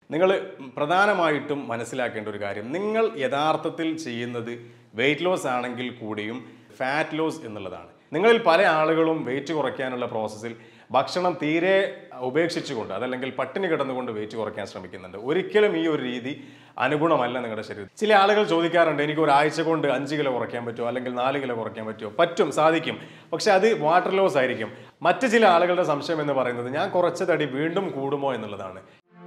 നിങ്ങൾ പ്രധാനമായിട്ടും മനസ്സിലാക്കേണ്ട ഒരു കാര്യം നിങ്ങൾ യഥാർത്ഥത്തിൽ ചെയ്യുന്നത് വെയിറ്റ് ലോസ് ആണെങ്കിൽ കൂടിയും ഫാറ്റ് ലോസ് എന്നുള്ളതാണ് നിങ്ങളിൽ പല ആളുകളും വെയിറ്റ് കുറയ്ക്കാനുള്ള പ്രോസസ്സിൽ ഭക്ഷണം തീരെ ഉപേക്ഷിച്ചുകൊണ്ട് അതല്ലെങ്കിൽ പട്ടിണി കിടന്നുകൊണ്ട് വെയിറ്റ് കുറയ്ക്കാൻ ശ്രമിക്കുന്നുണ്ട് ഒരിക്കലും ഈ ഒരു രീതി അനുഗുണമല്ല നിങ്ങളുടെ ശരീരം ചില ആളുകൾ ചോദിക്കാറുണ്ട് എനിക്ക് ഒരാഴ്ച കൊണ്ട് അഞ്ച് കിലോ കുറയ്ക്കാൻ പറ്റുമോ അല്ലെങ്കിൽ നാല് കിലോ കുറയ്ക്കാൻ പറ്റുമോ പറ്റും സാധിക്കും പക്ഷെ അത് വാട്ടർ ലോസ് ആയിരിക്കും മറ്റു ചില ആളുകളുടെ സംശയം എന്ന് പറയുന്നത് ഞാൻ കുറച്ച തടി വീണ്ടും കൂടുമോ എന്നുള്ളതാണ്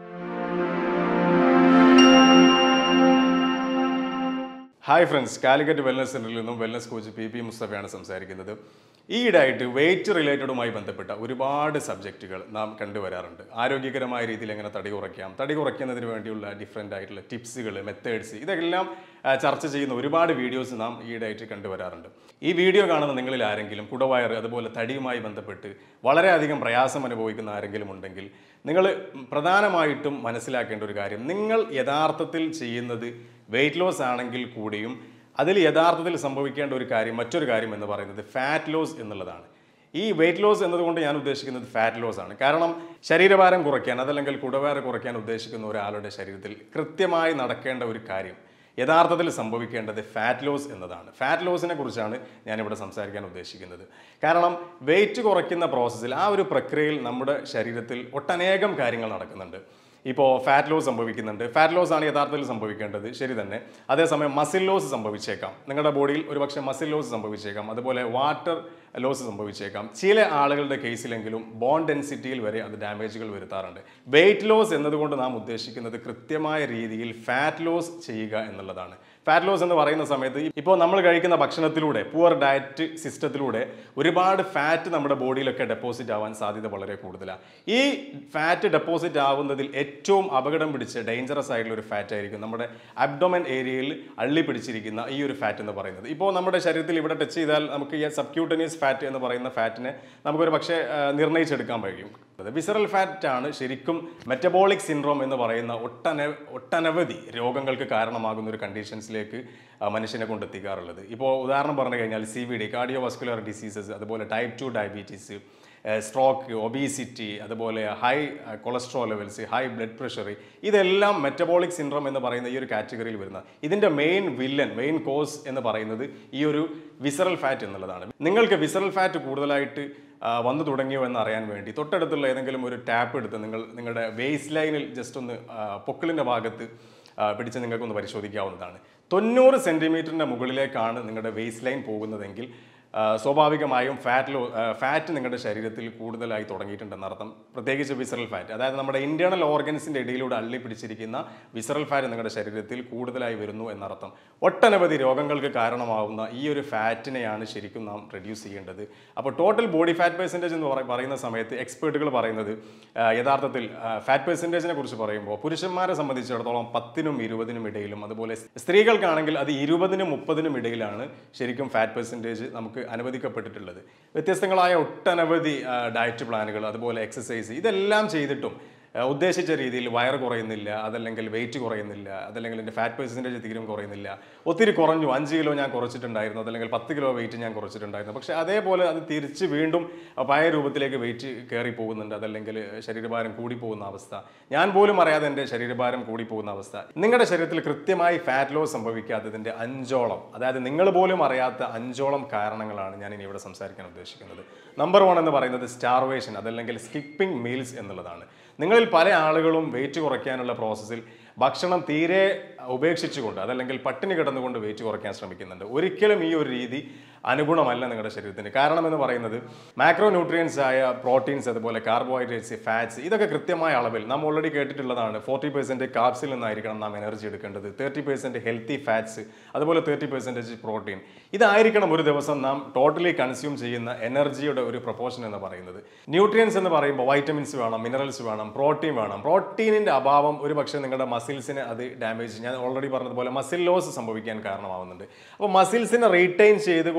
ഹായ് ഫ്രണ്ട്സ് കാലിക്കറ്റ് വെൽനസ് സെന്ററിൽ നിന്നും വെൽനസ് കോച്ച് പി പി മുസ്തഫയാണ് സംസാരിക്കുന്നത് ഈയിടെയായിട്ട് വെയിറ്റ് റിലേറ്റഡുമായി ബന്ധപ്പെട്ട ഒരുപാട് സബ്ജക്റ്റുകൾ നാം കണ്ടുവരാറുണ്ട് ആരോഗ്യകരമായ രീതിയിൽ എങ്ങനെ തടി കുറയ്ക്കാം തടി കുറയ്ക്കുന്നതിന് വേണ്ടിയുള്ള ഡിഫറെൻ്റ് ആയിട്ടുള്ള ടിപ്സുകൾ മെത്തേഡ്സ് ഇതെല്ലാം ആ, ചർച്ച ചെയ്യുന്ന ഒരുപാട് വീഡിയോസ് നാം ഈയിടെയായിട്ട് കണ്ടുവരാറുണ്ട് ഈ വീഡിയോ കാണുന്ന നിങ്ങളിൽ ആരെങ്കിലും കുടവയർ അതുപോലെ തടിയുമായി ബന്ധപ്പെട്ട് വളരെയധികം പ്രയാസം അനുഭവിക്കുന്ന ആരെങ്കിലും ഉണ്ടെങ്കിൽ നിങ്ങൾ പ്രധാനമായിട്ടും മനസ്സിലാക്കേണ്ട ഒരു കാര്യം നിങ്ങൾ യഥാർത്ഥത്തിൽ ചെയ്യുന്നത് വെയിറ്റ് ലോസ് ആണെങ്കിൽ കൂടിയും അതിൽ യഥാർത്ഥത്തിൽ സംഭവിക്കേണ്ട ഒരു കാര്യം മറ്റൊരു കാര്യം എന്ന് പറയുന്നത് ഫാറ്റ് ലോസ് എന്നുള്ളതാണ് ഈ വെയിറ്റ് ലോസ് എന്നതുകൊണ്ട് ഞാൻ ഉദ്ദേശിക്കുന്നത് ഫാറ്റ് ലോസ് ആണ് കാരണം ശരീരഭാരം കുറയ്ക്കാൻ അതല്ലെങ്കിൽ കുടവേറെ കുറയ്ക്കാൻ ഉദ്ദേശിക്കുന്ന ഒരാളുടെ ശരീരത്തിൽ കൃത്യമായി നടക്കേണ്ട ഒരു കാര്യം യഥാർത്ഥത്തിൽ സംഭവിക്കേണ്ടത് ഫാറ്റ് ലോസ് എന്നതാണ് ഫാറ്റ് ലോസിനെ കുറിച്ചാണ് ഞാനിവിടെ സംസാരിക്കാൻ ഉദ്ദേശിക്കുന്നത് കാരണം വെയിറ്റ് കുറയ്ക്കുന്ന പ്രോസസ്സിൽ ആ ഒരു പ്രക്രിയയിൽ നമ്മുടെ ശരീരത്തിൽ ഒട്ടനേകം കാര്യങ്ങൾ നടക്കുന്നുണ്ട് ഇപ്പോൾ ഫാറ്റ് ലോസ് സംഭവിക്കുന്നുണ്ട് ഫാറ്റ് ലോസ് ആണ് യഥാർത്ഥത്തിൽ സംഭവിക്കേണ്ടത് ശരി തന്നെ അതേസമയം മസിൽ ലോസ് സംഭവിച്ചേക്കാം നിങ്ങളുടെ ബോഡിയിൽ ഒരുപക്ഷെ മസിൽ ലോസ് സംഭവിച്ചേക്കാം അതുപോലെ വാട്ടർ ലോസ് സംഭവിച്ചേക്കാം ചില ആളുകളുടെ കേസിലെങ്കിലും ബോൺ ഡെൻസിറ്റിയിൽ വരെ അത് ഡാമേജുകൾ വരുത്താറുണ്ട് വെയിറ്റ് ലോസ് എന്നതുകൊണ്ട് നാം ഉദ്ദേശിക്കുന്നത് കൃത്യമായ രീതിയിൽ ഫാറ്റ് ലോസ് ചെയ്യുക എന്നുള്ളതാണ് ഫാറ്റ് ലോസ് എന്ന് പറയുന്ന സമയത്ത് ഇപ്പോൾ നമ്മൾ കഴിക്കുന്ന ഭക്ഷണത്തിലൂടെ പുവർ ഡയറ്റ് സിസ്റ്റത്തിലൂടെ ഒരുപാട് ഫാറ്റ് നമ്മുടെ ബോഡിയിലൊക്കെ ഡെപ്പോസിറ്റ് ആവാൻ സാധ്യത വളരെ കൂടുതലാണ് ഈ ഫാറ്റ് ഡെപ്പോസിറ്റ് ആവുന്നതിൽ ഏറ്റവും അപകടം പിടിച്ച ഡേഞ്ചറസ് ആയിട്ടുള്ള ഒരു ഫാറ്റ് ആയിരിക്കും നമ്മുടെ അബ്ഡോമൻ ഏരിയയിൽ അള്ളി പിടിച്ചിരിക്കുന്ന ഈ ഒരു ഫാറ്റ് എന്ന് പറയുന്നത് ഇപ്പോൾ നമ്മുടെ ശരീരത്തിൽ ഇവിടെ ടച്ച് ചെയ്താൽ നമുക്ക് ഈ സബ്ക്യൂട്ടനിയസ് ഫാറ്റ് എന്ന് പറയുന്ന ഫാറ്റിനെ നമുക്കൊരു പക്ഷേ ആ, നിർണ്ണയിച്ചെടുക്കാൻ കഴിയും വിസറൽ ഫാറ്റ് ആണ് ശരിക്കും മെറ്റബോളിക് സിൻഡ്രോം എന്ന് പറയുന്ന ഒട്ടന ഒട്ടനവധി രോഗങ്ങൾക്ക് കാരണമാകുന്ന ഒരു കണ്ടീഷൻസിലേക്ക് ആ, മനുഷ്യനെ കൊണ്ടെത്തിക്കാറുള്ളത് ഇപ്പോൾ ഉദാഹരണം പറഞ്ഞു കഴിഞ്ഞാൽ C V D cardiovascular diseases അതുപോലെ type two diabetes stroke obesity അതുപോലെ high cholesterol levels high blood pressure ഇതെല്ലാം മെറ്റബോളിക് സിൻഡ്രോം എന്ന് പറയുന്ന ഈ ഒരു കാറ്റഗറിയിൽ വരുന്ന ഇതിൻ്റെ മെയിൻ വില്ലൻ മെയിൻ കോസ് എന്ന് പറയുന്നത് ഈ ഒരു വിസറൽ ഫാറ്റ് എന്നുള്ളതാണ് നിങ്ങൾക്ക് വിസറൽ ഫാറ്റ് കൂടുതലായിട്ട് ആ, വന്നു തുടങ്ങിയോ എന്ന് അറിയാൻ വേണ്ടി തൊട്ടടുത്തുള്ള ഏതെങ്കിലും ഒരു ടാപ്പ് എടുത്ത് നിങ്ങൾ നിങ്ങളുടെ വേസ്റ്റ് ലൈനിൽ ജസ്റ്റ് ഒന്ന് ആ, പൊക്കിളിൻ്റെ ഭാഗത്ത് ആ, പിടിച്ച് നിങ്ങൾക്കൊന്ന് പരിശോധിക്കാവുന്നതാണ് തൊണ്ണൂറ് സെൻറ്റിമീറ്ററിൻ്റെ മുകളിലേക്കാണ് നിങ്ങളുടെ വേസ്റ്റ് ലൈൻ പോകുന്നതെങ്കിൽ ആ, സ്വാഭാവികമായും ഫാറ്റ് ലോ ഫാറ്റ് നിങ്ങളുടെ ശരീരത്തിൽ കൂടുതലായി തുടങ്ങിയിട്ടുണ്ടെന്ന് അർത്ഥം പ്രത്യേകിച്ച് വിസറൽ ഫാറ്റ് അതായത് നമ്മുടെ ഇന്റേണൽ ഓർഗൻസിൻ്റെ ഇടയിലൂടെ അള്ളി പിടിച്ചിരിക്കുന്ന വിസറൽ ഫാറ്റ് നിങ്ങളുടെ ശരീരത്തിൽ കൂടുതലായി വരുന്നു എന്നർത്ഥം ഒട്ടനവധി രോഗങ്ങൾക്ക് കാരണമാവുന്ന ഈ ഒരു ഫാറ്റിനെയാണ് ശരിക്കും നാം റെഡ്യൂസ് ചെയ്യേണ്ടത് അപ്പോൾ ടോട്ടൽ ബോഡി ഫാറ്റ് പെർസെൻറ്റേജ് എന്ന് പറ- പറയുന്ന സമയത്ത് എക്സ്പേർട്ടുകൾ പറയുന്നത് ആ, യഥാർത്ഥത്തിൽ ഫാറ്റ് പെർസെൻറ്റേജിനെ കുറിച്ച് പറയുമ്പോൾ പുരുഷന്മാരെ സംബന്ധിച്ചിടത്തോളം പത്തിനും ഇരുപതിനും ഇടയിലും അതുപോലെ സ്ത്രീകൾക്കാണെങ്കിൽ അത് ഇരുപതിനും മുപ്പതിനും ഇടയിലാണ് ശരിക്കും ഫാറ്റ് പെർസെൻറ്റേജ് നമുക്ക് അനുവദിക്കപ്പെട്ടിട്ടുള്ളത് വ്യത്യസ്തങ്ങളായ ഒട്ടനവധി ആ, ഡയറ്റ് പ്ലാനുകൾ അതുപോലെ എക്സസൈസ് ഇതെല്ലാം ചെയ്തിട്ടും ആ, ഉദ്ദേശിച്ച രീതിയിൽ വയറ് കുറയുന്നില്ല അതല്ലെങ്കിൽ വെയിറ്റ് കുറയുന്നില്ല അതല്ലെങ്കിൽ എൻ്റെ ഫാറ്റ് പെർസെൻറ്റേജ് തീരും കുറയുന്നില്ല ഒത്തിരി കുറഞ്ഞു അഞ്ച് കിലോ ഞാൻ കുറച്ചിട്ടുണ്ടായിരുന്നു അതല്ലെങ്കിൽ പത്ത് കിലോ വെയിറ്റ് ഞാൻ കുറച്ചിട്ടുണ്ടായിരുന്നു പക്ഷേ അതേപോലെ അത് തിരിച്ച് വീണ്ടും പഴയ രൂപത്തിലേക്ക് വെയിറ്റ് കയറി പോകുന്നുണ്ട് അതല്ലെങ്കിൽ ശരീരഭാരം കൂടി പോകുന്ന അവസ്ഥ ഞാൻ പോലും അറിയാതെ എൻ്റെ ശരീരഭാരം കൂടി പോകുന്ന അവസ്ഥ നിങ്ങളുടെ ശരീരത്തിൽ കൃത്യമായി ഫാറ്റ് ലോസ് സംഭവിക്കാത്തതിൻ്റെ അഞ്ചോളം അതായത് നിങ്ങൾ പോലും അറിയാത്ത അഞ്ചോളം കാരണങ്ങളാണ് ഞാൻ ഇനി ഇവിടെ സംസാരിക്കാൻ ഉദ്ദേശിക്കുന്നത് നമ്പർ വൺ എന്ന് പറയുന്നത് സ്റ്റാർവേഷൻ അതല്ലെങ്കിൽ സ്കിപ്പിംഗ് മീൽസ് എന്നുള്ളതാണ് നിങ്ങളിൽ പല ആളുകളും വെയിറ്റ് കുറയ്ക്കാനുള്ള പ്രോസസ്സിൽ ഭക്ഷണം തീരെ ഉപേക്ഷിച്ചുകൊണ്ട് അതല്ലെങ്കിൽ പട്ടിണി കിടന്നുകൊണ്ട് വെയിറ്റ് കുറയ്ക്കാൻ ശ്രമിക്കുന്നുണ്ട് ഒരിക്കലും ഈ ഒരു രീതി അനുഗുണമല്ല നിങ്ങളുടെ ശരീരത്തിന് കാരണം എന്ന് പറയുന്നത് മാക്രോ ന്യൂട്രിയൻസ് ആയ പ്രോട്ടീൻസ് അതുപോലെ കാർബോഹൈഡ്രേറ്റ്സ് ഫാറ്റ്സ് ഇതൊക്കെ കൃത്യമായ അളവിൽ നാം ഓൾറെഡി കേട്ടിട്ടുള്ളതാണ് ഫോർട്ടി പെർസെൻറ്റ് കാർബ്സിൽ നിന്നായിരിക്കണം നാം എനർജി എടുക്കേണ്ടത് തേർട്ടി പെർസെൻറ്റ് ഹെൽത്തി ഫാറ്റ്സ് അതുപോലെ തേർട്ടി പെർസെൻറ്റേജ് പ്രോട്ടീൻ ഇതായിരിക്കണം ഒരു ദിവസം നാം ടോട്ടലി കൺസ്യൂം ചെയ്യുന്ന എനർജിയുടെ ഒരു പ്രൊപ്പോർഷൻ എന്ന് പറയുന്നത് ന്യൂട്രിയൻസ് എന്ന് പറയുമ്പോൾ വൈറ്റമിൻസ് വേണം മിനറൽസ് വേണം പ്രോട്ടീൻ വേണം പ്രോട്ടീനിന്റെ അഭാവം ഒരു പക്ഷേ നിങ്ങളുടെ മസിൽസിനെ അത് ഡാമേജ് ഞാൻ ഓൾറെഡി പറഞ്ഞതുപോലെ മസിൽ ലോസ് സംഭവിക്കാൻ കാരണമാവുന്നുണ്ട് അപ്പോൾ മസിൽസിനെ റീറ്റെയിൻ ചെയ്തുകൊണ്ട്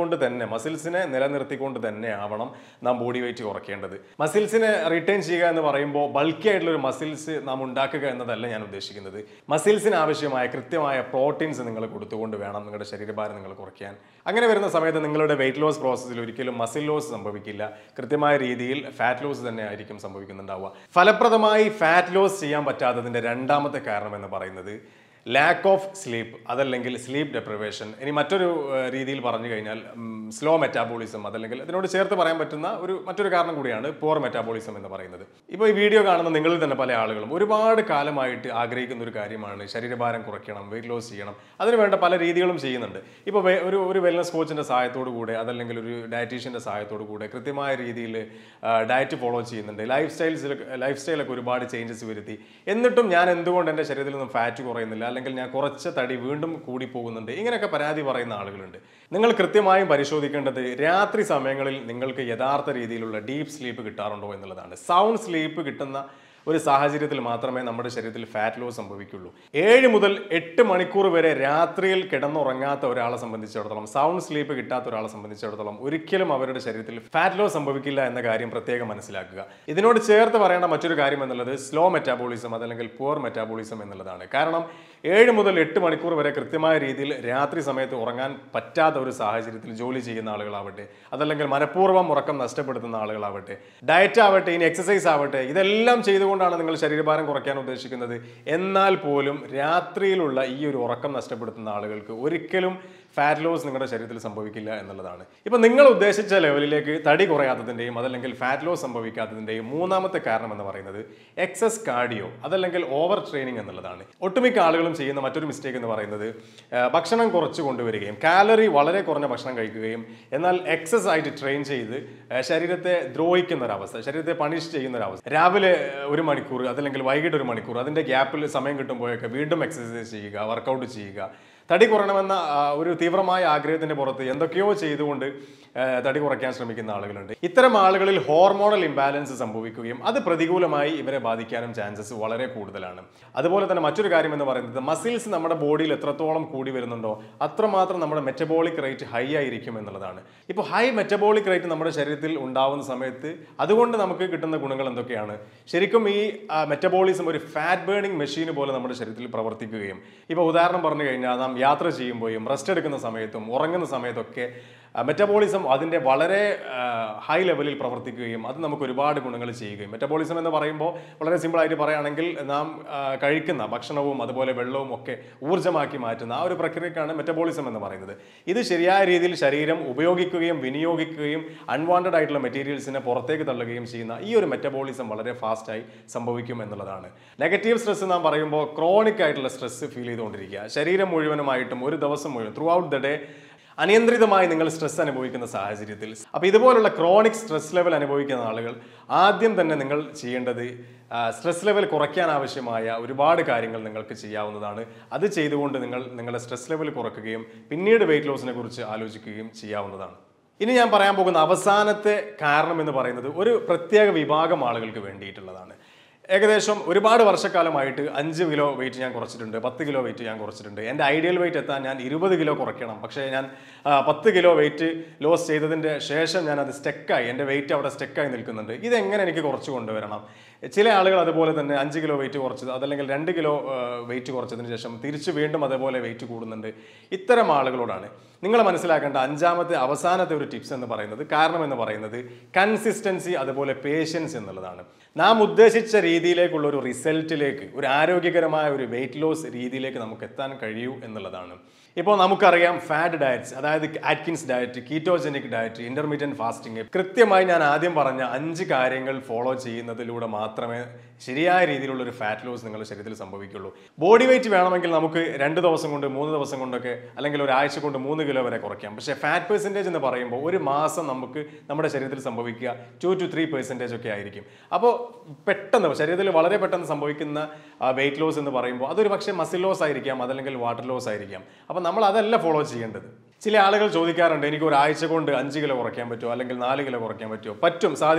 നിലനിർത്തിക്കൊണ്ട് തന്നെ മസിൽസിനെ നിലനിർത്തിക്കൊണ്ട് തന്നെ ആവണം നാം ബോഡി വെയിറ്റ് കുറയ്ക്കേണ്ടത് മസിൽസിനെ റിട്ടേൺ ചെയ്യുക എന്ന് പറയുമ്പോൾ ബൾക്കി ആയിട്ടുള്ള ഒരു മസിൽസ് നാം ഉണ്ടാക്കുക എന്നതല്ല ഞാൻ ഉദ്ദേശിക്കുന്നത് മസിൽസിന് ആവശ്യമായ കൃത്യമായ പ്രോട്ടീൻസ് നിങ്ങൾ കൊടുത്തുകൊണ്ട് വേണം നിങ്ങളുടെ ശരീരഭാരം നിങ്ങൾ കുറയ്ക്കാൻ അങ്ങനെ വരുന്ന സമയത്ത് നിങ്ങളുടെ വെയിറ്റ് ലോസ് പ്രോസസ്സിൽ ഒരിക്കലും മസിൽ ലോസ് സംഭവിക്കില്ല കൃത്യമായ രീതിയിൽ ഫാറ്റ് ലോസ് തന്നെ ആയിരിക്കും സംഭവിക്കുന്നുണ്ടാവുക ഫലപ്രദമായി ഫാറ്റ് ലോസ് ചെയ്യാൻ പറ്റാത്തതിന്റെ രണ്ടാമത്തെ കാരണം എന്ന് പറയുന്നത് ലാക്ക് ഓഫ് സ്ലീപ്പ് അതല്ലെങ്കിൽ സ്ലീപ്പ് ഡെപ്രിവേഷൻ ഇനി മറ്റൊരു ഏഹ്, രീതിയിൽ പറഞ്ഞു കഴിഞ്ഞാൽ സ്ലോ മെറ്റാബോളിസം അതല്ലെങ്കിൽ അതിനോട് ചേർത്ത് പറയാൻ പറ്റുന്ന ഒരു മറ്റൊരു കാരണം കൂടിയാണ് പോർ മെറ്റാബോളിസം എന്ന് പറയുന്നത് ഇപ്പോൾ ഈ വീഡിയോ കാണുന്ന നിങ്ങളിൽ തന്നെ പല ആളുകളും ഒരുപാട് കാലമായിട്ട് ആഗ്രഹിക്കുന്ന ഒരു കാര്യമാണ് ശരീരഭാരം കുറയ്ക്കണം വെയിറ്റ് ലോസ് ചെയ്യണം അതിന് വേണ്ട പല രീതികളും ചെയ്യുന്നുണ്ട് ഇപ്പോൾ വേ- ഒരു ഒരു വെൽനസ് കോച്ചിൻ്റെ സഹായത്തോടു കൂടെ അതല്ലെങ്കിൽ ഒരു ഡയറ്റീഷ്യൻ്റെ സഹായത്തോടു കൂടെ കൃത്യമായ രീതിയിൽ ഡയറ്റ് ഫോളോ ചെയ്യുന്നുണ്ട് ലൈഫ് സ്റ്റൈൽസിൽ ലൈഫ് സ്റ്റൈലൊക്കെ ഒരുപാട് ചേഞ്ചസ് വരുത്തി എന്നിട്ടും ഞാൻ എന്തുകൊണ്ട് എൻ്റെ ശരീരത്തിൽ നിന്നും ഫാറ്റ് കുറയുന്നില്ല അല്ലെങ്കിൽ ഞാൻ കുറച്ച് തടി വീണ്ടും കൂടി പോകുന്നുണ്ട് ഇങ്ങനെയൊക്കെ പരാതി പറയുന്ന ആളുകളുണ്ട് നിങ്ങൾ കൃത്യമായും പരിശോധിക്കേണ്ടത് രാത്രി സമയങ്ങളിൽ നിങ്ങൾക്ക് യഥാർത്ഥ രീതിയിലുള്ള ഡീപ്പ് സ്ലീപ്പ് കിട്ടാറുണ്ടോ എന്നുള്ളതാണ് സൗണ്ട് സ്ലീപ്പ് കിട്ടുന്ന ഒരു സാഹചര്യത്തിൽ മാത്രമേ നമ്മുടെ ശരീരത്തിൽ ഫാറ്റ് ലോസ് സംഭവിക്കുള്ളൂ ഏഴ് മുതൽ എട്ട് മണിക്കൂർ വരെ രാത്രിയിൽ കിടന്നുറങ്ങാത്ത ഒരാളെ സംബന്ധിച്ചിടത്തോളം സൗണ്ട് സ്ലീപ്പ് കിട്ടാത്ത ഒരാളെ സംബന്ധിച്ചിടത്തോളം ഒരിക്കലും അവരുടെ ശരീരത്തിൽ ഫാറ്റ് ലോസ് സംഭവിക്കില്ല എന്ന കാര്യം പ്രത്യേകം മനസ്സിലാക്കുക ഇതിനോട് ചേർത്ത് പറയേണ്ട മറ്റൊരു കാര്യം എന്നുള്ളത് സ്ലോ മെറ്റാബോളിസം അതല്ലെങ്കിൽ പുവർ മെറ്റാബോളിസം എന്നുള്ളതാണ് കാരണം ഏഴ് മുതൽ എട്ട് മണിക്കൂർ വരെ കൃത്യമായ രീതിയിൽ രാത്രി സമയത്ത് ഉറങ്ങാൻ പറ്റാത്ത ഒരു സാഹചര്യത്തിൽ ജോലി ചെയ്യുന്ന ആളുകളാവട്ടെ അതല്ലെങ്കിൽ മനഃപൂർവ്വം ഉറക്കം നഷ്ടപ്പെടുത്തുന്ന ആളുകളാവട്ടെ ഡയറ്റ് ആവട്ടെ ഇനി എക്സസൈസ് ആവട്ടെ ഇതെല്ലാം ചെയ്തുകൊണ്ടാണ് നിങ്ങൾ ശരീരഭാരം കുറയ്ക്കാൻ ഉദ്ദേശിക്കുന്നത് എന്നാൽ പോലും രാത്രിയിലുള്ള ഈ ഒരു ഉറക്കം നഷ്ടപ്പെടുത്തുന്ന ആളുകൾക്ക് ഒരിക്കലും ഫാറ്റ് ലോസ് നിങ്ങളുടെ ശരീരത്തിൽ സംഭവിക്കില്ല എന്നുള്ളതാണ് ഇപ്പൊ നിങ്ങൾ ഉദ്ദേശിച്ച ലെവലിലേക്ക് തടി കുറയാത്തതിന്റെയും അതല്ലെങ്കിൽ ഫാറ്റ് ലോസ് സംഭവിക്കാത്തതിന്റെയും മൂന്നാമത്തെ കാരണം എന്ന് പറയുന്നത് എക്സസ് കാർഡിയോ അതല്ലെങ്കിൽ ഓവർ ട്രെയിനിങ് എന്നുള്ളതാണ് ഒട്ടുമിക്ക ആളുകളും ചെയ്യുന്ന മറ്റൊരു മിസ്റ്റേക്ക് എന്ന് പറയുന്നത് ആ, ഭക്ഷണം കുറച്ച് കൊണ്ടുവരികയും കാലറി വളരെ കുറഞ്ഞ ഭക്ഷണം കഴിക്കുകയും എന്നാൽ എക്സസ് ആയിട്ട് ട്രെയിൻ ചെയ്ത് ആ, ശരീരത്തെ ദ്രോഹിക്കുന്ന ഒരവസ്ഥ ശരീരത്തെ പണിഷ് ചെയ്യുന്ന ഒരവസ്ഥ രാവിലെ ആ, ഒരു മണിക്കൂർ അതല്ലെങ്കിൽ വൈകിട്ട് ഒരു മണിക്കൂർ അതിന്റെ ഗ്യാപ്പിൽ സമയം കിട്ടുമ്പോഴൊക്കെ വീണ്ടും എക്സസൈസ് ചെയ്യുക വർക്കൗട്ട് ചെയ്യുക തടി കുറയണമെന്ന ആ, ഒരു തീവ്രമായ ആഗ്രഹത്തിന്റെ പുറത്ത് എന്തൊക്കെയോ ചെയ്തുകൊണ്ട് ആ, തടി കുറയ്ക്കാൻ ശ്രമിക്കുന്ന ആളുകളുണ്ട് ഇത്തരം ആളുകളിൽ ഹോർമോണൽ ഇംബാലൻസ് സംഭവിക്കുകയും അത് പ്രതികൂലമായി ഇവരെ ബാധിക്കാനും ചാൻസസ് വളരെ കൂടുതലാണ് അതുപോലെ തന്നെ മറ്റൊരു കാര്യം എന്ന് പറയുന്നത് മസിൽസ് നമ്മുടെ ബോഡിയിൽ എത്രത്തോളം കൂടി വരുന്നുണ്ടോ അത്രമാത്രം നമ്മുടെ മെറ്റബോളിക് റേറ്റ് ഹൈ ആയിരിക്കും എന്നുള്ളതാണ് ഇപ്പോൾ ഹൈ മെറ്റബോളിക് റേറ്റ് നമ്മുടെ ശരീരത്തിൽ ഉണ്ടാവുന്ന സമയത്ത് അതുകൊണ്ട് നമുക്ക് കിട്ടുന്ന ഗുണങ്ങൾ എന്തൊക്കെയാണ് ശരിക്കും ഈ മെറ്റബോളിസം ഒരു ഫാറ്റ് ബേണിംഗ് മെഷീൻ പോലെ നമ്മുടെ ശരീരത്തിൽ പ്രവർത്തിക്കുകയും ഇപ്പോൾ ഉദാഹരണം പറഞ്ഞു കഴിഞ്ഞാൽ നാം യാത്ര ചെയ്യുമ്പോഴും റെസ്റ്റ് എടുക്കുന്ന സമയത്തും ഉറങ്ങുന്ന സമയത്തൊക്കെ മെറ്റബോളിസം അതിൻ്റെ വളരെ ഹൈ ലെവലിൽ പ്രവർത്തിക്കുകയും അത് നമുക്ക് ഒരുപാട് ഗുണങ്ങൾ ചെയ്യുകയും മെറ്റബോളിസം എന്ന് പറയുമ്പോൾ വളരെ സിമ്പിളായിട്ട് പറയുകയാണെങ്കിൽ നാം ആ, കഴിക്കുന്ന ഭക്ഷണവും അതുപോലെ വെള്ളവും ഒക്കെ ഊർജ്ജമാക്കി മാറ്റുന്ന ആ ഒരു പ്രക്രിയക്കാണ് മെറ്റബോളിസം എന്ന് പറയുന്നത് ഇത് ശരിയായ രീതിയിൽ ശരീരം ഉപയോഗിക്കുകയും വിനിയോഗിക്കുകയും അൺവാണ്ടഡ് ആയിട്ടുള്ള മെറ്റീരിയൽസിനെ പുറത്തേക്ക് തള്ളുകയും ചെയ്യുന്ന ഈ ഒരു മെറ്റബോളിസം വളരെ ഫാസ്റ്റായി സംഭവിക്കും എന്നുള്ളതാണ് നെഗറ്റീവ് സ്ട്രെസ് നാം പറയുമ്പോൾ ക്രോണിക് ആയിട്ടുള്ള സ്ട്രെസ് ഫീൽ ചെയ്തുകൊണ്ടിരിക്കുക ശരീരം മുഴുവനുമായിട്ടും ഒരു ദിവസം മുഴുവൻ ത്രൂ ഔട്ട് ദ ഡേ അനിയന്ത്രിതമായി നിങ്ങൾ സ്ട്രെസ് അനുഭവിക്കുന്ന സാഹചര്യത്തിൽ അപ്പോൾ ഇതുപോലുള്ള ക്രോണിക് സ്ട്രെസ് ലെവൽ അനുഭവിക്കുന്ന ആളുകൾ ആദ്യം തന്നെ നിങ്ങൾ ചെയ്യേണ്ടത് സ്ട്രെസ് ലെവൽ കുറയ്ക്കാൻ ആവശ്യമായ ഒരുപാട് കാര്യങ്ങൾ നിങ്ങൾക്ക് ചെയ്യാവുന്നതാണ് അത് ചെയ്തുകൊണ്ട് നിങ്ങൾ നിങ്ങളുടെ സ്ട്രെസ് ലെവൽ കുറയ്ക്കുകയും പിന്നീട് വെയിറ്റ് ലോസിനെ കുറിച്ച് ആലോചിക്കുകയും ചെയ്യാവുന്നതാണ് ഇനി ഞാൻ പറയാൻ പോകുന്ന അവസാനത്തെ കാരണം എന്ന് പറയുന്നത് ഒരു പ്രത്യേക വിഭാഗം ആളുകൾക്ക് വേണ്ടിയിട്ടുള്ളതാണ് ഏകദേശം ഒരുപാട് വർഷക്കാലമായിട്ട് അഞ്ച് കിലോ വെയിറ്റ് ഞാൻ കുറച്ചിട്ടുണ്ട് പത്ത് കിലോ വെയിറ്റ് ഞാൻ കുറച്ചിട്ടുണ്ട് എൻ്റെ ഐഡിയൽ വെയിറ്റ് എത്താൻ ഞാൻ ഇരുപത് കിലോ കുറയ്ക്കണം പക്ഷേ ഞാൻ ആ, പത്ത് കിലോ വെയിറ്റ് ലോസ് ചെയ്തതിൻ്റെ ശേഷം ഞാൻ അത് സ്റ്റെക്കായി എൻ്റെ വെയിറ്റ് അവിടെ സ്റ്റെക്കായി നിൽക്കുന്നുണ്ട് ഇതെങ്ങനെ എനിക്ക് കുറച്ച് കൊണ്ടുവരണം ചില ആളുകൾ അതുപോലെ തന്നെ അഞ്ച് കിലോ വെയിറ്റ് കുറച്ചത് അതല്ലെങ്കിൽ രണ്ട് കിലോ വെയിറ്റ് കുറച്ചതിന് ശേഷം തിരിച്ച് വീണ്ടും അതേപോലെ വെയിറ്റ് കൂടുന്നുണ്ട് ഇത്തരം ആളുകളോടാണ് നിങ്ങൾ മനസ്സിലാക്കേണ്ട അഞ്ചാമത്തെ അവസാനത്തെ ഒരു ടിപ്സ് എന്ന് പറയുന്നത് കാരണം എന്ന് പറയുന്നത് കൺസിസ്റ്റൻസി അതുപോലെ പേഷ്യൻസ് എന്നുള്ളതാണ് നാം ഉദ്ദേശിച്ച രീതിയിലേക്കുള്ള ഒരു റിസൾട്ടിലേക്ക് ഒരു ആരോഗ്യകരമായ ഒരു വെയിറ്റ് ലോസ് രീതിയിലേക്ക് നമുക്ക് എത്താൻ കഴിയൂ എന്നുള്ളതാണ് ഇപ്പോൾ നമുക്കറിയാം ഫാറ്റ് ഡയറ്റ്സ് അതായത് Atkins diet ketogenic diet intermittent fasting കൃത്യമായി ഞാൻ ആദ്യം പറഞ്ഞ അഞ്ച് കാര്യങ്ങൾ ഫോളോ ചെയ്യുന്നതിലൂടെ മാത്രമേ ശരിയായ രീതിയിലുള്ള ഒരു ഫാറ്റ് ലോസ് നിങ്ങളുടെ ശരീരത്തിൽ സംഭവിക്കുള്ളൂ ബോഡി വെയിറ്റ് വേണമെങ്കിൽ നമുക്ക് രണ്ട് ദിവസം കൊണ്ട് മൂന്ന് ദിവസം കൊണ്ടൊക്കെ അല്ലെങ്കിൽ ഒരാഴ്ച കൊണ്ട് മൂന്ന് കിലോ വരെ കുറയ്ക്കാം പക്ഷേ ഫാറ്റ് പെർസെൻറ്റേജ് എന്ന് പറയുമ്പോൾ ഒരു മാസം നമുക്ക് നമ്മുടെ ശരീരത്തിൽ സംഭവിക്കുക ടു ടു ത്രീ പെർസെൻറ്റേജ് ഒക്കെ ആയിരിക്കും അപ്പോൾ പെട്ടെന്ന് ശരീരത്തിൽ വളരെ പെട്ടെന്ന് സംഭവിക്കുന്ന വെയിറ്റ് ലോസ് എന്ന് പറയുമ്പോൾ അതൊരു പക്ഷേ മസിൽ ലോസ് ആയിരിക്കാം അതല്ലെങ്കിൽ വാട്ടർ ലോസ് ആയിരിക്കാം അപ്പോൾ നമ്മൾ അതല്ല ഫോളോ ചെയ്യേണ്ടത് ചില ആളുകൾ ചോദിക്കാറുണ്ട് എനിക്ക് ഒരാഴ്ച കൊണ്ട് അഞ്ച് കിലോ കുറയ്ക്കാൻ പറ്റുമോ അല്ലെങ്കിൽ നാല് കിലോ കുറയ്ക്കാൻ പറ്റുമോ പറ്റും സാധിക്കും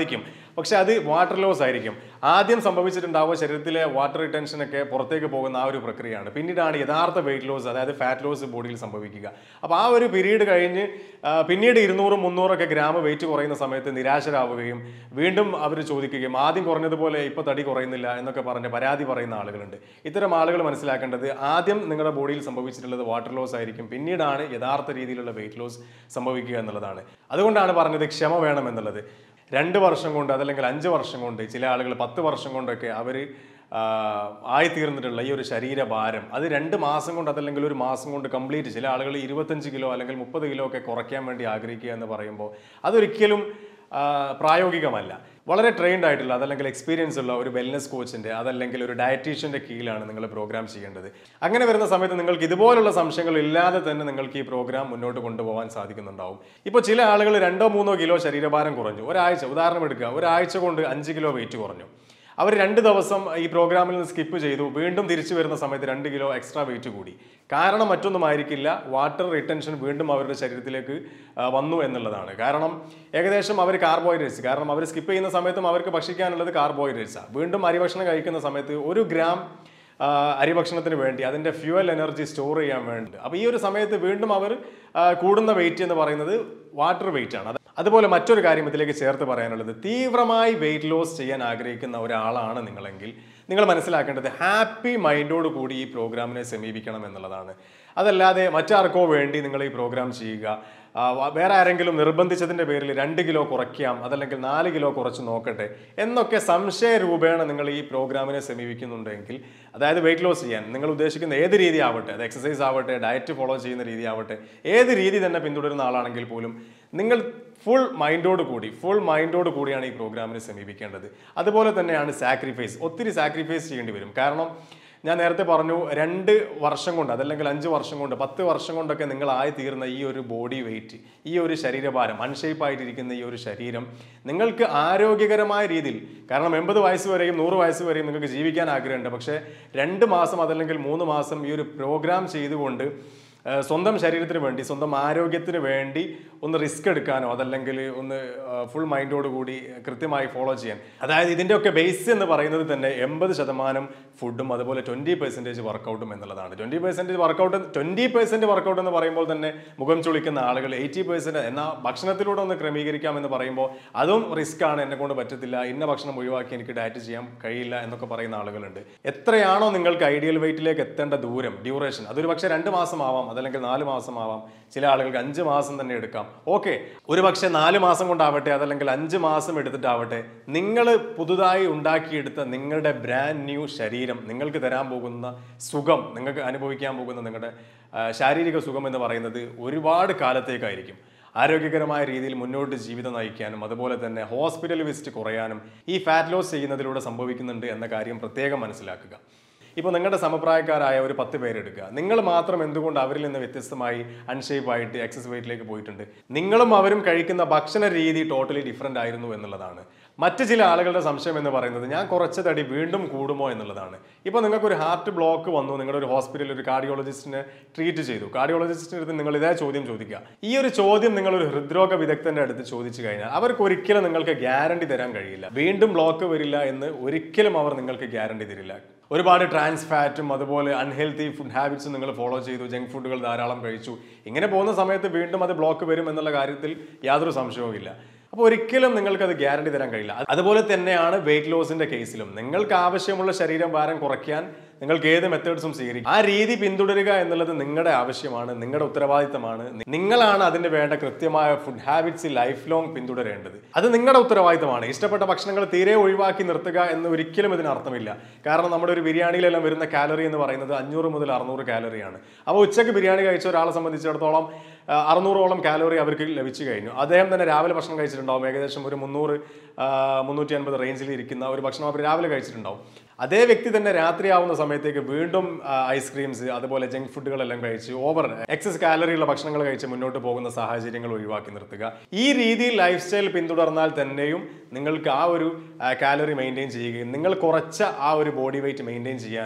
പക്ഷെ അത് വാട്ടർ ലോസ് ആയിരിക്കും ആദ്യം സംഭവിച്ചിട്ടുണ്ടാവുക ശരീരത്തിലെ വാട്ടർ റിട്ടൻഷൻ ഒക്കെ പുറത്തേക്ക് പോകുന്ന ആ ഒരു പ്രക്രിയയാണ് പിന്നീടാണ് യഥാർത്ഥ വെയിറ്റ് ലോസ് അതായത് ഫാറ്റ് ലോസ് ബോഡിയിൽ സംഭവിക്കുക അപ്പോൾ ആ ഒരു പീരീഡ് കഴിഞ്ഞ് ആ, പിന്നീട് ഇരുന്നൂറും മുന്നൂറൊക്കെ ഗ്രാം വെയിറ്റ് കുറയുന്ന സമയത്ത് നിരാശരാവുകയും വീണ്ടും അവർ ചോദിക്കുകയും ആദ്യം കുറഞ്ഞതുപോലെ ഇപ്പോൾ തടി കുറയുന്നില്ല എന്നൊക്കെ പറഞ്ഞ് പരാതി പറയുന്ന ആളുകളുണ്ട് ഇത്തരം ആളുകൾ മനസ്സിലാക്കേണ്ടത് ആദ്യം നിങ്ങളുടെ ബോഡിയിൽ സംഭവിച്ചിട്ടുള്ളത് വാട്ടർ ലോസ് ആയിരിക്കും പിന്നീടാണ് യഥാർത്ഥ രീതിയിലുള്ള വെയിറ്റ് ലോസ് സംഭവിക്കുക എന്നുള്ളതാണ് അതുകൊണ്ടാണ് പറഞ്ഞത് ക്ഷമ വേണം എന്നുള്ളത് രണ്ട് വർഷം കൊണ്ട് അതല്ലെങ്കിൽ അഞ്ച് വർഷം കൊണ്ട് ചില ആളുകൾ പത്ത് വർഷം കൊണ്ടൊക്കെ അവർ ആയിത്തീർന്നിട്ടുള്ള ഈ ഒരു ശരീരഭാരം അത് രണ്ട് മാസം കൊണ്ട് അതല്ലെങ്കിൽ ഒരു മാസം കൊണ്ട് കംപ്ലീറ്റ് ചില ആളുകൾ ഇരുപത്തഞ്ച് കിലോ അല്ലെങ്കിൽ മുപ്പത് കിലോ ഒക്കെ കുറയ്ക്കാൻ വേണ്ടി ആഗ്രഹിക്കുക എന്ന് പറയുമ്പോൾ അതൊരിക്കലും ആ, പ്രായോഗികമല്ല വളരെ ട്രെയിൻഡ് ആയിട്ടുള്ള അതല്ലെങ്കിൽ എക്സ്പീരിയൻസ് ഉള്ള ഒരു വെൽനസ് കോച്ചിന്റെ അതല്ലെങ്കിൽ ഒരു ഡയറ്റീഷ്യന്റെ കീഴിലാണ് നിങ്ങൾ പ്രോഗ്രാം ചെയ്യേണ്ടത് അങ്ങനെ വരുന്ന സമയത്ത് നിങ്ങൾക്ക് ഇതുപോലുള്ള സംശയങ്ങൾ ഇല്ലാതെ തന്നെ നിങ്ങൾക്ക് ഈ പ്രോഗ്രാം മുന്നോട്ട് കൊണ്ടുപോകാൻ സാധിക്കുന്നുണ്ടാവും ഇപ്പോൾ ചില ആളുകൾ രണ്ടോ മൂന്നോ കിലോ ശരീരഭാരം കുറഞ്ഞു ഒരാഴ്ച ഉദാഹരണം എടുക്കുക ഒരാഴ്ച കൊണ്ട് അഞ്ച് കിലോ വെയിറ്റ് കുറഞ്ഞു അവർ രണ്ട് ദിവസം ഈ പ്രോഗ്രാമിൽ നിന്ന് സ്കിപ്പ് ചെയ്തു വീണ്ടും തിരിച്ചു വരുന്ന സമയത്ത് രണ്ട് കിലോ എക്സ്ട്രാ വെയിറ്റ് കൂടി കാരണം മറ്റൊന്നും ആയിരിക്കില്ല വാട്ടർ റിട്ടൻഷൻ വീണ്ടും അവരുടെ ശരീരത്തിലേക്ക് ആ, വന്നു എന്നുള്ളതാണ് കാരണം ഏകദേശം അവർ കാർബോഹൈഡ്രേറ്റ്സ് കാരണം അവർ സ്കിപ്പ് ചെയ്യുന്ന സമയത്തും അവർക്ക് ഭക്ഷിക്കാനുള്ളത് കാർബോഹൈഡ്രേറ്റ്സാണ് വീണ്ടും അരിഭക്ഷണം കഴിക്കുന്ന സമയത്ത് ഒരു ഗ്രാം ആ, അരിഭക്ഷണത്തിന് വേണ്ടി അതിൻ്റെ ഫ്യൂവൽ എനർജി സ്റ്റോർ ചെയ്യാൻ വേണ്ടി അപ്പോൾ ഈ ഒരു സമയത്ത് വീണ്ടും അവർ ആ, കൂടുന്ന വെയിറ്റ് എന്ന് പറയുന്നത് വാട്ടർ വെയിറ്റ് ആണ് അത് അതുപോലെ മറ്റൊരു കാര്യം ഇതിലേക്ക് ചേർത്ത് പറയാനുള്ളത് തീവ്രമായി വെയിറ്റ് ലോസ് ചെയ്യാൻ ആഗ്രഹിക്കുന്ന ഒരാളാണ് നിങ്ങളെങ്കിൽ നിങ്ങൾ മനസ്സിലാക്കേണ്ടത് ഹാപ്പി മൈൻഡോട് കൂടി ഈ പ്രോഗ്രാമിനെ സമീപിക്കണം എന്നുള്ളതാണ് അതല്ലാതെ മറ്റാർക്കോ വേണ്ടി നിങ്ങൾ ഈ പ്രോഗ്രാം ചെയ്യുക ആ, വ- വേറെ ആരെങ്കിലും നിർബന്ധിച്ചതിൻ്റെ പേരിൽ രണ്ട് കിലോ കുറയ്ക്കാം അതല്ലെങ്കിൽ നാല് കിലോ കുറച്ച് നോക്കട്ടെ എന്നൊക്കെ സംശയ രൂപേണ നിങ്ങൾ ഈ പ്രോഗ്രാമിനെ സമീപിക്കുന്നുണ്ടെങ്കിൽ അതായത് വെയിറ്റ് ലോസ് ചെയ്യാൻ നിങ്ങൾ ഉദ്ദേശിക്കുന്ന ഏത് രീതി ആവട്ടെ അത് എക്സസൈസ് ആവട്ടെ ഡയറ്റ് ഫോളോ ചെയ്യുന്ന രീതി ആവട്ടെ ഏത് രീതി തന്നെ പിന്തുടരുന്ന ആളാണെങ്കിൽ പോലും നിങ്ങൾ ഫുൾ മൈൻഡോട് കൂടി ഫുൾ മൈൻഡോട് കൂടിയാണ് ഈ പ്രോഗ്രാമിനെ സമീപിക്കേണ്ടത് അതുപോലെ തന്നെയാണ് സാക്രിഫൈസ് ഒത്തിരി സാക്രിഫൈസ് ചെയ്യേണ്ടി വരും കാരണം ഞാൻ നേരത്തെ പറഞ്ഞു രണ്ട് വർഷം കൊണ്ട് അതല്ലെങ്കിൽ അഞ്ച് വർഷം കൊണ്ട് പത്ത് വർഷം കൊണ്ടൊക്കെ നിങ്ങൾ ആയി തീർന്ന ഈ ഒരു ബോഡി വെയിറ്റ് ഈ ഒരു ശരീരഭാരം അൺഷേപ്പ് ആയിട്ടിരിക്കുന്ന ഈ ഒരു ശരീരം നിങ്ങൾക്ക് ആരോഗ്യകരമായ രീതിയിൽ കാരണം എൺപത് വയസ്സ് വരെയും നൂറ് വയസ്സ് വരെയും നിങ്ങൾക്ക് ജീവിക്കാൻ ആഗ്രഹമുണ്ട് പക്ഷേ രണ്ട് മാസം അതല്ലെങ്കിൽ മൂന്ന് മാസം ഈ ഒരു പ്രോഗ്രാം ചെയ്തുകൊണ്ട് ആ, സ്വന്തം ശരീരത്തിന് വേണ്ടി സ്വന്തം ആരോഗ്യത്തിന് വേണ്ടി ഒന്ന് റിസ്ക് എടുക്കാനോ അതല്ലെങ്കിൽ ഒന്ന് ഫുൾ മൈൻഡോട് കൂടി കൃത്യമായി ഫോളോ ചെയ്യാൻ അതായത് ഇതിൻ്റെയൊക്കെ ബേസ് എന്ന് പറയുന്നത് തന്നെ എൺപത് ശതമാനം ഫുഡും അതുപോലെ ട്വൻറ്റി പെർസെൻറ്റേജ് വർക്കൗട്ടും എന്നുള്ളതാണ് twenty percentage workout twenty percent workout എന്ന് പറയുമ്പോൾ തന്നെ മുഖം ചുളിക്കുന്ന ആളുകൾ എയ്റ്റി പെർസെൻറ്റ് എന്നാൽ ഭക്ഷണത്തിലൂടെ ഒന്ന് ക്രമീകരിക്കാം എന്ന് പറയുമ്പോൾ അതും റിസ്ക് ആണ് എന്നെ കൊണ്ട് പറ്റത്തില്ല ഇന്ന ഭക്ഷണം ഒഴിവാക്കി എനിക്ക് ഡയറ്റ് ചെയ്യാൻ കഴിയില്ല എന്നൊക്കെ പറയുന്ന ആളുകളുണ്ട് എത്രയാണോ നിങ്ങൾക്ക് ഐഡിയൽ വെയിറ്റിലേക്ക് എത്തേണ്ട ദൂരം ഡ്യൂറേഷൻ അതൊരു പക്ഷേ രണ്ട് മാസം ആവാം അതല്ലെങ്കിൽ നാല് മാസം ആവാം ചില ആളുകൾക്ക് അഞ്ച് മാസം തന്നെ എടുക്കാം ഓക്കെ ഒരു പക്ഷേ നാല് മാസം കൊണ്ടാവട്ടെ അതല്ലെങ്കിൽ അഞ്ച് മാസം എടുത്തിട്ടാവട്ടെ നിങ്ങൾ പുതുതായി ഉണ്ടാക്കിയെടുത്ത നിങ്ങളുടെ ബ്രാൻഡ് ന്യൂ ശരീരം നിങ്ങൾക്ക് തരാൻ പോകുന്ന സുഖം നിങ്ങൾക്ക് അനുഭവിക്കാൻ പോകുന്ന നിങ്ങളുടെ ആ, ശാരീരിക സുഖം എന്ന് പറയുന്നത് ഒരുപാട് കാലത്തേക്കായിരിക്കും ആരോഗ്യകരമായ രീതിയിൽ മുന്നോട്ട് ജീവിതം നയിക്കാനും അതുപോലെ തന്നെ ഹോസ്പിറ്റൽ വിസിറ്റ് കുറയാനും ഈ ഫാറ്റ് ലോസ് ചെയ്യുന്നതിലൂടെ സംഭവിക്കുന്നുണ്ട് എന്ന കാര്യം പ്രത്യേകം മനസ്സിലാക്കുക ഇപ്പോൾ നിങ്ങളുടെ സമപ്രായക്കാരായ ഒരു പത്ത് പേരെടുക്കുക നിങ്ങൾ മാത്രം എന്തുകൊണ്ട് അവരിൽ നിന്ന് വ്യത്യസ്തമായി അൺഷേപ്പ് ആയിട്ട് എക്സസ് വെയിറ്റിലേക്ക് പോയിട്ടുണ്ട് നിങ്ങളും അവരും കഴിക്കുന്ന ഭക്ഷണ രീതി ടോട്ടലി ഡിഫറെൻ്റ് ആയിരുന്നു എന്നുള്ളതാണ് മറ്റ് ചില ആളുകളുടെ സംശയം എന്ന് പറയുന്നത് ഞാൻ കുറച്ച തടി വീണ്ടും കൂടുമോ എന്നുള്ളതാണ് ഇപ്പോൾ നിങ്ങൾക്ക് ഒരു ഹാർട്ട് ബ്ലോക്ക് വന്നു നിങ്ങളുടെ ഒരു ഹോസ്പിറ്റലിൽ ഒരു കാർഡിയോളജിസ്റ്റിനെ ട്രീറ്റ് ചെയ്തു കാർഡിയോളജിസ്റ്റിന്റെ അടുത്ത് നിങ്ങൾ ഇതേ ചോദ്യം ചോദിക്കുക ഈ ഒരു ചോദ്യം നിങ്ങൾ ഒരു ഹൃദ്രോഗ വിദഗ്ധന്റെ അടുത്ത് ചോദിച്ചു കഴിഞ്ഞാൽ അവർക്ക് ഒരിക്കലും നിങ്ങൾക്ക് ഗ്യാരണ്ടി തരാൻ കഴിയില്ല വീണ്ടും ബ്ലോക്ക് വരില്ല എന്ന് ഒരിക്കലും അവർ നിങ്ങൾക്ക് ഗ്യാരണ്ടി തരില്ല ഒരുപാട് ട്രാൻസ് ഫാറ്റും അതുപോലെ അൺഹെൽത്തി ഫുഡ് ഹാബിറ്റ്സും നിങ്ങൾ ഫോളോ ചെയ്തു ജങ്ക് ഫുഡുകൾ ധാരാളം കഴിച്ചു ഇങ്ങനെ പോകുന്ന സമയത്ത് വീണ്ടും അത് ബ്ലോക്ക് വരും എന്നുള്ള കാര്യത്തിൽ യാതൊരു സംശയവും ഇല്ല അപ്പോൾ ഒരിക്കലും നിങ്ങൾക്ക് അത് ഗ്യാരണ്ടി തരാൻ കഴിയില്ല അതുപോലെ തന്നെയാണ് വെയിറ്റ് ലോസിന്റെ കേസിലും നിങ്ങൾക്ക് ആവശ്യമുള്ള ശരീരം ഭാരം കുറയ്ക്കാൻ നിങ്ങൾക്ക് ഏത് മെത്തേഡ്സും സ്വീകരിക്കും ആ രീതി പിന്തുടരുക എന്നുള്ളത് നിങ്ങളുടെ ആവശ്യമാണ് നിങ്ങളുടെ ഉത്തരവാദിത്തമാണ് നി- നിങ്ങളാണ് അതിന് വേണ്ട കൃത്യമായ ഫുഡ് ഹാബിറ്റ്സ് ലൈഫ് ലോങ് പിന്തുടരേണ്ടത് അത് നിങ്ങളുടെ ഉത്തരവാദിത്തമാണ് ഇഷ്ടപ്പെട്ട ഭക്ഷണങ്ങൾ തീരെ ഒഴിവാക്കി നിർത്തുക എന്ന് ഒരിക്കലും ഇതിന് അർത്ഥമില്ല കാരണം നമ്മുടെ ഒരു ബിരിയാണിയിലെല്ലാം വരുന്ന കാലറി എന്ന് പറയുന്നത് അഞ്ഞൂറ് മുതൽ അറുന്നൂറ് കാലറിയാണ് അപ്പോൾ ഉച്ചയ്ക്ക് ബിരിയാണി കഴിച്ച ഒരാളെ സംബന്ധിച്ചിടത്തോളം ആ, അറുന്നൂറോളം കാലോറി അവർക്ക് ലഭിച്ചു കഴിഞ്ഞു അദ്ദേഹം തന്നെ രാവിലെ ഭക്ഷണം കഴിച്ചിട്ടുണ്ടാവും ഏകദേശം ഒരു മുന്നൂറ് ആ, മുന്നൂറ്റി അൻപത് റേഞ്ചിൽ ഇരിക്കുന്ന ഒരു ഭക്ഷണം അവർ രാവിലെ കഴിച്ചിട്ടുണ്ടാവും അതേ വ്യക്തി തന്നെ രാത്രിയാവുന്ന സമയത്തേക്ക് വീണ്ടും ഐസ്ക്രീംസ് അതുപോലെ ജങ്ക് ഫുഡുകളെല്ലാം കഴിച്ച് ഓവർ എക്സസ് കാലറിയുള്ള ഭക്ഷണങ്ങൾ കഴിച്ച് മുന്നോട്ട് പോകുന്ന സാഹചര്യങ്ങൾ ഒഴിവാക്കി നിർത്തുക ഈ രീതിയിൽ ലൈഫ് സ്റ്റൈൽ പിന്തുടർന്നാൽ തന്നെയും നിങ്ങൾക്ക് ആ ഒരു കാലറി മെയിൻറ്റെയിൻ ചെയ്യുകയും നിങ്ങൾ കുറച്ച ആ ഒരു ബോഡി വെയിറ്റ് മെയിൻറ്റെയിൻ ചെയ്യാനും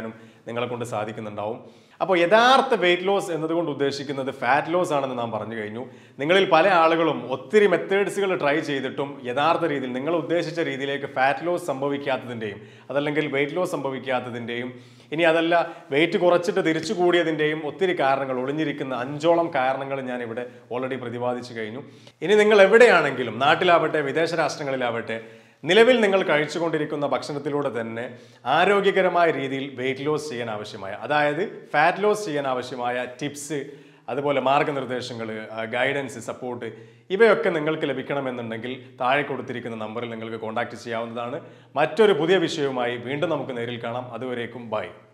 നിങ്ങളെ കൊണ്ട് സാധിക്കുന്നുണ്ടാവും അപ്പോൾ യഥാർത്ഥ വെയിറ്റ് ലോസ് എന്നതുകൊണ്ട് ഉദ്ദേശിക്കുന്നത് ഫാറ്റ് ലോസ് ആണെന്ന് നാം പറഞ്ഞു കഴിഞ്ഞു നിങ്ങളിൽ പല ആളുകളും ഒത്തിരി മെത്തേഡ്സുകൾ ട്രൈ ചെയ്തിട്ടും യഥാർത്ഥ രീതിയിൽ നിങ്ങൾ ഉദ്ദേശിച്ച രീതിയിലേക്ക് ഫാറ്റ് ലോസ് സംഭവിക്കാത്തതിൻ്റെയും അതല്ലെങ്കിൽ വെയിറ്റ് ലോസ് സംഭവിക്കാത്തതിൻ്റെയും ഇനി അതല്ല വെയിറ്റ് കുറച്ചിട്ട് തിരിച്ചു കൂടിയതിൻ്റെയും ഒത്തിരി കാരണങ്ങൾ ഒളിഞ്ഞിരിക്കുന്ന അഞ്ചോളം കാരണങ്ങൾ ഞാൻ ഇവിടെ ഓൾറെഡി പ്രതിപാദിച്ചു കഴിഞ്ഞു ഇനി നിങ്ങൾ എവിടെയാണെങ്കിലും നാട്ടിലാവട്ടെ വിദേശ രാഷ്ട്രങ്ങളിലാവട്ടെ നിലവിൽ നിങ്ങൾ കഴിച്ചുകൊണ്ടിരിക്കുന്ന ഭക്ഷണത്തിലൂടെ തന്നെ ആരോഗ്യകരമായ രീതിയിൽ വെയിറ്റ് ലോസ് ചെയ്യാൻ ആവശ്യമായ അതായത് ഫാറ്റ് ലോസ് ചെയ്യാൻ ആവശ്യമായ ടിപ്സ് അതുപോലെ മാർഗനിർദ്ദേശങ്ങൾ ഗൈഡൻസ് സപ്പോർട്ട് ഇവയൊക്കെ നിങ്ങൾക്ക് ലഭിക്കണമെന്നുണ്ടെങ്കിൽ താഴെ കൊടുത്തിരിക്കുന്ന നമ്പറിൽ നിങ്ങൾക്ക് കോൺടാക്ട് ചെയ്യാവുന്നതാണ് മറ്റൊരു പുതിയ വിഷയവുമായി വീണ്ടും നമുക്ക് നേരിൽ കാണാം അതുവരേക്കും ബൈ